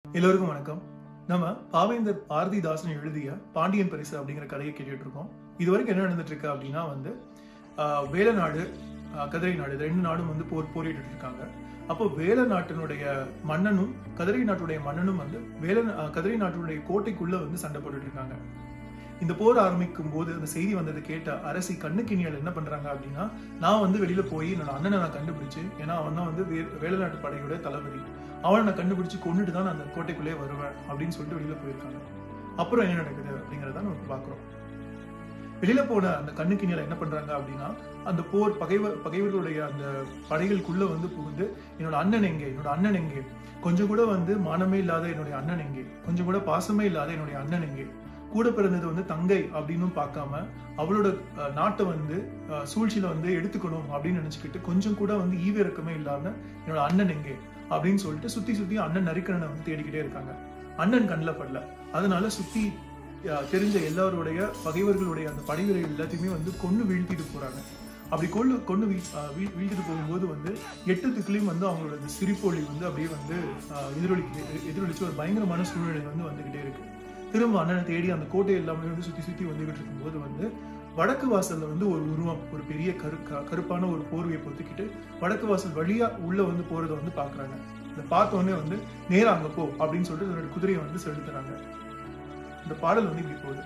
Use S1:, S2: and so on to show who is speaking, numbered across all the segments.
S1: எல்லோருக்கும் வணக்கம் நம்ம பாவேந்தர் பாரதிதாசன் எழுதிய பாண்டியன் பரிசு அப்படிங்கிற கதையை கேட்டுட்டு இருக்கோம் இது வரைக்கும் என்ன நடந்துட்டு இருக்கு அப்படின்னா வந்து ஆஹ், வேலநாடு ஆஹ், கதிரை நாடு இது ரெண்டு நாடும் வந்து போர் போரிட்டு இருக்காங்க அப்போ வேல நாட்டினுடைய மன்னனும் கதிரை நாட்டுடைய மன்னனும் வந்து வேல ஆஹ், கதிரை நாட்டினுடைய கோட்டைக்குள்ள வந்து சண்டை போட்டுட்டு இருக்காங்க இந்த போர் ஆரம்பிக்கும் போது அந்த செய்தி வந்ததை கேட்ட அரசி கண்ணுக்கினியால் என்ன பண்றாங்க அப்படின்னா நான் வந்து வெளியில போய் என்னோட அண்ணனை நான் கண்டுபிடிச்சு ஏன்னா அவன் தான் வந்து வே- வேலுநாட்டு படையோட தளபதி அவனை நான் கண்டுபிடிச்சு கொண்டுட்டு தான் நான் அந்த கோட்டைக்குள்ளே வருவேன் அப்படின்னு சொல்லிட்டு வெளியில போயிருக்காங்க அப்புறம் என்ன நடக்குது அப்படிங்கறத நம்ம பார்க்கிறோம் வெளியில போன அந்த கண்ணுக்கினியால என்ன பண்றாங்க அப்படின்னா அந்த போர் பகைவர் பகைவர்களுடைய அந்த படைகளுக்குள்ள வந்து புகுந்து என்னோட அண்ணன் எங்கே என்னோட அண்ணன் எங்கே கொஞ்சம் கூட வந்து மானமே இல்லாத என்னுடைய அண்ணன் எங்கே கொஞ்சம் கூட பாசமே இல்லாத என்னுடைய அண்ணன் எங்கே கூட பிறந்தது வந்து தங்கை அப்படின்னு பார்க்காம அவளோட அஹ், நாட்டை வந்து அஹ், சூழ்ச்சியில வந்து எடுத்துக்கணும் அப்படின்னு நினைச்சுக்கிட்டு கொஞ்சம் கூட வந்து ஈவிரக்கமே இல்லாம என்னோட அண்ணன் எங்கே அப்படின்னு சொல்லிட்டு சுத்தி சுத்தி அண்ணன் நரிக்கண்ணனை வந்து தேடிக்கிட்டே இருக்காங்க அண்ணன் கண்ணில் படல அதனால சுத்தி அஹ், தெரிஞ்ச எல்லாருடைய பகைவர்களுடைய அந்த படைவீரர்கள் எல்லாத்தையுமே வந்து கொண்டு வீழ்த்திட்டு போறாங்க அப்படி கொண்டு கொண்டு வீ அஹ், வீ- வீழ்த்திட்டு போகும்போது வந்து எட்டு திக்கிலையும் வந்து அவங்களோட அந்த சிரிப்பொலி வந்து அப்படியே வந்து அஹ், எதிரொலிக்கு எதிரொலிச்சு ஒரு பயங்கரமான சூழ்நிலை வந்து வந்துகிட்டே இருக்கு திரும்ப அண்ணனை தேடி அந்த கோட்டை எல்லாமே வந்து சுத்தி சுத்தி வந்துகிட்டு இருக்கும்போது வந்து வடக்கு வாசல்ல வந்து ஒரு உருவம் ஒரு பெரிய கரு க- கருப்பான ஒரு போர்வையை பொத்திக்கிட்டு வடக்கு வாசல் வழியா உள்ள வந்து போறதை வந்து பாக்குறாங்க இதை பார்த்த உடனே வந்து நேரா அங்க போ அப்படின்னு சொல்லிட்டு தன்னோட குதிரையை வந்து செலுத்துறாங்க இந்த பாடல் வந்து இப்படி போகுது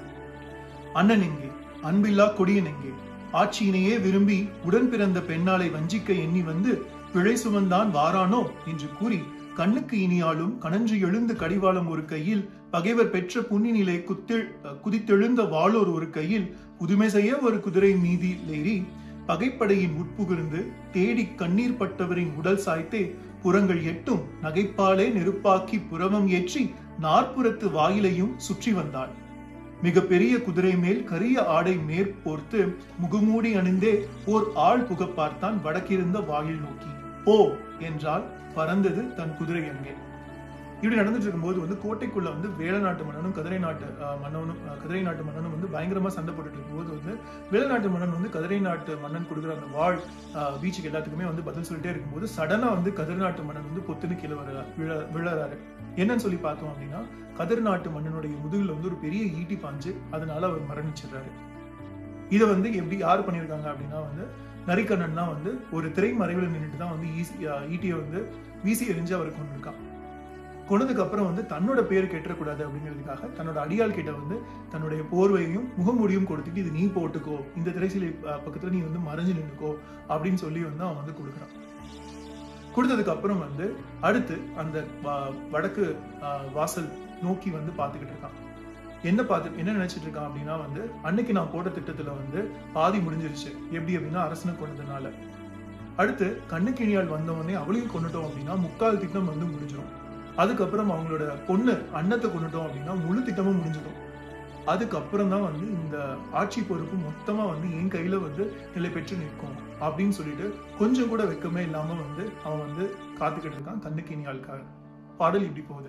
S1: அண்ணன் எங்கே அன்பில்லா கொடியன் எங்கே ஆட்சியினையே விரும்பி உடன் பிறந்த பெண்ணாலை வஞ்சிக்க எண்ணி வந்து பிழை சுமந்தான் வாரானோ என்று கூறி கண்ணுக்கு இனியாலும் கணன்று எழுந்து கடிவாளம் ஒரு கையில் பகைவர் பெற்ற புண்ணினிலை குத்தில் குதித்தெழுந்த வாளோர் ஒரு கையில் புதுமை செய்ய ஒரு குதிரை மீதி ஏறி பகைப்படையின் உட்புகிருந்து தேடி கண்ணீர் பட்டவரின் உடல் சாய்த்தே புறங்கள் எட்டும் நகைப்பாலே நெருப்பாக்கி புறவம் ஏற்றி நாற்புறத்து வாயிலையும் சுற்றி வந்தாள் மிக பெரிய குதிரை மேல் கரிய ஆடை மேற்போர்த்து முகமூடி அணிந்தே ஓர் ஆள் புக பார்த்தான் வடக்கிருந்த வாயில் நோக்கி போ என்றால் பறந்தது தன் குதிரை அங்கே இப்படி நடந்துட்டு இருக்கும்போது வந்து கோட்டைக்குள்ள வந்து வேல நாட்டு மன்னனும் கதிரை நாட்டு அஹ், மன்னனும் அஹ், கதிரை நாட்டு மன்னனும் வந்து பயங்கரமா சண்டை போட்டுட்டு இருக்கும்போது வந்து வேல நாட்டு மன்னன் வந்து கதிரை நாட்டு மன்னன் கொடுக்குற அந்த வாழ் அஹ், வீச்சுக்கு எல்லாத்துக்குமே வந்து பதில் சொல்லிட்டே இருக்கும்போது சடனா வந்து கதிர் நாட்டு மன்னன் வந்து பொத்துன்னு கீழே வர விழ விழறாரு என்னன்னு சொல்லி பார்த்தோம் அப்படின்னா கதிர் நாட்டு மன்னனுடைய முதுகுல வந்து ஒரு பெரிய ஈட்டி பாஞ்சு அதனால அவர் மரணிச்சிடுறாரு இதை வந்து எப்படி யார் பண்ணியிருக்காங்க அப்படின்னா வந்து நரிக்கண்ணன் தான் வந்து ஒரு திரை மறைவில் நின்றுட்டு தான் வந்து ஈஸி ஈட்டியை வந்து வீசி எறிஞ்சு அவர் கொண்டிருக்கான் கொண்டதுக்கு அப்புறம் வந்து தன்னோட பேர் கெட்டக்கூடாது அப்படிங்கிறதுக்காக தன்னோட அடியாள் கிட்ட வந்து தன்னுடைய போர்வையும் முகமூடியும் கொடுத்துட்டு இது நீ போட்டுக்கோ இந்த திரைசிலை அஹ், பக்கத்துல நீ வந்து மறைஞ்சு நின்னுக்கோ அப்படின்னு சொல்லி வந்து அவன் வந்து கொடுக்குறான் கொடுத்ததுக்கு அப்புறம் வந்து அடுத்து அந்த வ- வடக்கு அஹ், வாசல் நோக்கி வந்து பார்த்துக்கிட்டு இருக்கான் என்ன பார்த்து என்ன நினைச்சிட்டு இருக்கான் அப்படின்னா வந்து அன்னைக்கு நான் போட்ட திட்டத்துல வந்து பாதி முடிஞ்சிருச்சு எப்படி அப்படின்னா அரசனை கொண்டதுனால அடுத்து கண்ணுக்கிணியால் வந்தவொடனே அவளையும் கொண்டுட்டோம் அப்படின்னா முக்கால் திட்டம் வந்து முடிஞ்சிடும் அதுக்கப்புறம் அவங்களோட பொண்ணு அன்னத்தை கொண்டுட்டோம் அப்படின்னா முழு திட்டமும் முடிஞ்சிடும் அதுக்கப்புறம் தான் வந்து இந்த ஆட்சி பொறுப்பு மொத்தமா வந்து என் கையில வந்து நிலை பெற்று நிற்கும் அப்படின்னு சொல்லிட்டு கொஞ்சம் கூட வெக்கமே இல்லாம வந்து அவன் வந்து காத்துக்கிட்டு இருக்கான் கண்ணுக்கிணியாளுக்காக பாடல் இப்படி போகுது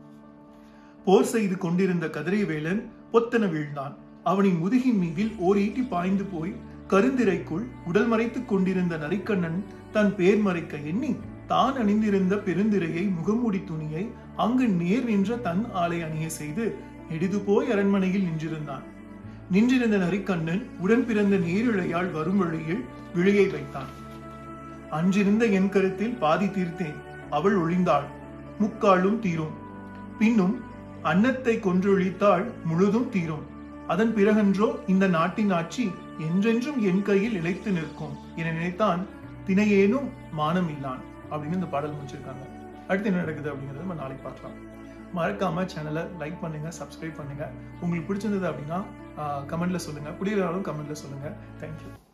S1: போர் செய்து கொண்டிருந்த கதிரை வேலன் பொத்தன வீழ்ந்தான் அவனின் முதுகின் மீதில் ஓர் ஈட்டி பாய்ந்து போய் கருந்திரைக்குள் உடல் மறைத்துக் கொண்டிருந்த நரிக்கண்ணன் தன் பேர் மறைக்க எண்ணி தான் அணிந்திருந்த பெருந்திரையை முகமூடி துணியை அங்கு நேர் நின்ற தன் ஆலை அணிய செய்து நெடிது போய் அரண்மனையில் நின்றிருந்தான் நின்றிருந்த நரிக்கண்ணன் உடன் பிறந்த நேரிழையால் வரும் வழியில் விழியை வைத்தான் அன்றிருந்த என் கருத்தில் பாதி தீர்த்தேன் அவள் ஒழிந்தாள் முக்காலும் தீரும் பின்னும் அன்னத்தை கொன்றொழித்தால் முழுதும் தீரும் அதன் பிறகன்றோ இந்த நாட்டின் ஆட்சி என்றென்றும் என் கையில் நிலைத்து நிற்கும் என நினைத்தான் தினையேனும் மானம் இல்லான் அப்படின்னு இந்த பாடல் முடிச்சிருக்காங்க அடுத்து என்ன நடக்குது அப்படிங்கறத நம்ம நாளைக்கு பார்க்கலாம் மறக்காம சேனலை லைக் பண்ணுங்க சப்ஸ்கிரைப் பண்ணுங்க உங்களுக்கு பிடிச்சிருந்தது அப்படின்னா கமெண்ட்ல சொல்லுங்க பிடிக்கலாலும் கமெண்ட்ல சொல்லுங்க தேங்க்யூ